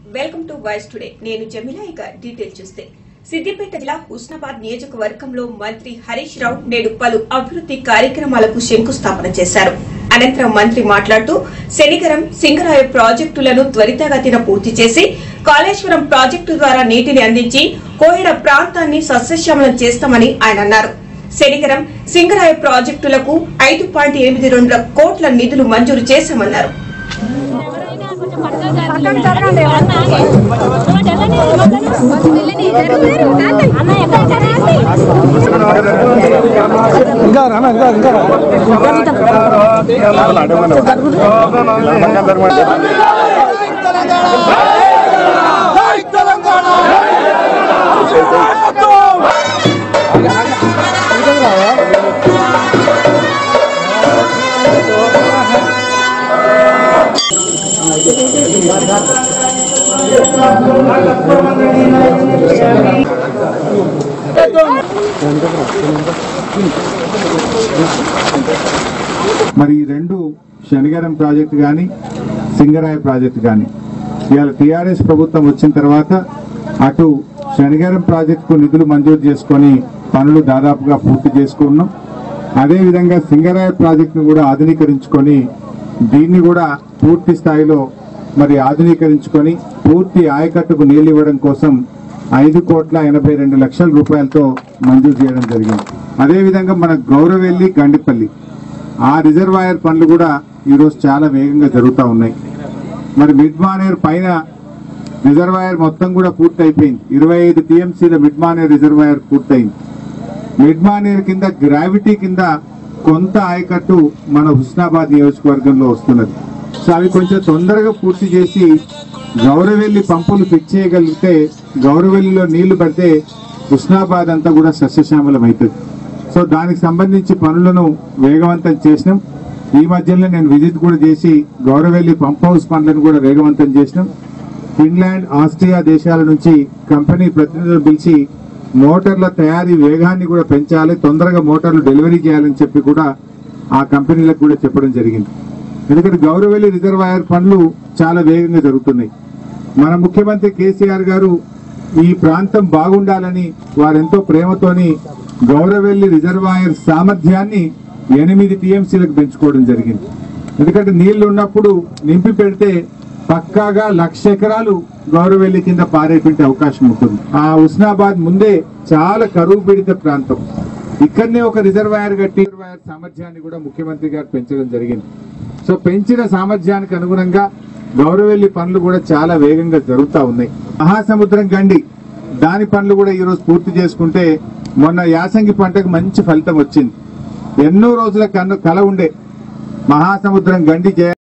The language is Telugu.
వెల్కమ్ టు వాయిస్ టుడే నేను జమిలా ఇక డీటెయిల్ చూస్తే సిద్దిపేట జిల్లా హుస్నాబాద్ నియోజకవర్గంలో మంత్రి హరీష్ రావు నేడు పలు అభివృద్ధి కార్యక్రమాలకు శంకుస్థాపన చేశారు అనంతరం మంత్రి మాట్లాడుతూ శనిగరం సింగరాయ ప్రాజెక్టులను త్వరితగతిన పూర్తి చేసి కాళేశ్వరం ప్రాజెక్టు ద్వారా నీటిని అందించి కోయడ ప్రాంతాన్ని సస్యశ్యామలం చేస్తామని ఆయన అన్నారు శనిగరం సింగరాయ ప్రాజెక్టులకు ఐదు పాయింట్ ఎనిమిది రెండు కోట్ల నిధులు మంజూరు చేశామన్నారు ఇంకా రానా ఇంకా ఇంకా మరి ఈ రెండు శనిగరం ప్రాజెక్టు కానీ సింగరాయ ప్రాజెక్టు కానీ ఇవాళ టీఆర్ఎస్ ప్రభుత్వం వచ్చిన తర్వాత అటు శనిగరం ప్రాజెక్టుకు నిధులు మంజూరు చేసుకొని పనులు దాదాపుగా పూర్తి చేసుకున్నాం అదేవిధంగా సింగరాయ ప్రాజెక్టును కూడా ఆధునీకరించుకొని దీన్ని కూడా పూర్తి స్థాయిలో మరి ఆధునీకరించుకొని పూర్తి ఆయకట్టుకు నీళ్లు ఇవ్వడం కోసం ఐదు కోట్ల ఎనభై రెండు లక్షల రూపాయలతో మంజూరు చేయడం జరిగింది అదేవిధంగా మన గౌరవెల్లి గండిపల్లి ఆ రిజర్వాయర్ పనులు కూడా ఈరోజు చాలా వేగంగా జరుగుతూ ఉన్నాయి మరి మిడ్ మానేర్ పైన రిజర్వాయర్ మొత్తం కూడా పూర్తి అయిపోయింది ఇరవై ఐదు టీఎంసీల మిడ్ మానేర్ రిజర్వాయర్ పూర్తయింది మిడ్ మానేర్ కింద గ్రావిటీ కింద కొంత ఆయకట్టు మన హుస్నాబాద్ నియోజకవర్గంలో వస్తున్నది సో అవి కొంచెం తొందరగా పూర్తి చేసి గౌరవెల్లి పంపులు ఫిక్స్ చేయగలిగితే గౌరవెల్లిలో నీళ్లు పడితే హుస్నాబాద్ అంతా కూడా సస్యశ్యామలం అవుతుంది సో దానికి సంబంధించి పనులను వేగవంతం చేసినాం ఈ మధ్యలో నేను విజిట్ కూడా చేసి గౌరవెల్లి పంప్ హౌస్ పనులను కూడా వేగవంతం చేసినాం ఫిన్లాండ్ ఆస్ట్రియా దేశాల నుంచి కంపెనీ ప్రతినిధులు పిలిచి మోటార్ల తయారీ వేగాన్ని కూడా పెంచాలి తొందరగా మోటార్లు డెలివరీ చేయాలని చెప్పి కూడా ఆ కంపెనీలకు కూడా చెప్పడం జరిగింది ఎందుకంటే గౌరవెల్లి రిజర్వాయర్ పనులు చాలా వేగంగా జరుగుతున్నాయి మన ముఖ్యమంత్రి కేసీఆర్ గారు ఈ ప్రాంతం బాగుండాలని వారెంతో ప్రేమతోని గౌరవెల్లి రిజర్వాయర్ సామర్థ్యాన్ని ఎనిమిది టీఎంసీలకు పెంచుకోవడం జరిగింది ఎందుకంటే నీళ్లు ఉన్నప్పుడు నింపి పెడితే పక్కాగా లక్ష ఎకరాలు గౌరవెల్లి కింద పారేటువంటి అవకాశం ఉంటుంది ఆ ఉస్నాబాద్ ముందే చాలా కరువు పీడిత ప్రాంతం ఇక్కడనే ఒక రిజర్వాయర్ కట్టి రిజర్వాయర్ సామర్థ్యాన్ని కూడా ముఖ్యమంత్రి గారు పెంచడం జరిగింది సో పెంచిన సామర్థ్యానికి అనుగుణంగా గౌరవెల్లి పనులు కూడా చాలా వేగంగా జరుగుతూ ఉన్నాయి మహాసముద్రం గండి దాని పనులు కూడా ఈ రోజు పూర్తి చేసుకుంటే మొన్న యాసంగి పంటకు మంచి ఫలితం వచ్చింది ఎన్నో రోజుల కన్ను కల ఉండే మహాసముద్రం గండి చేయాలి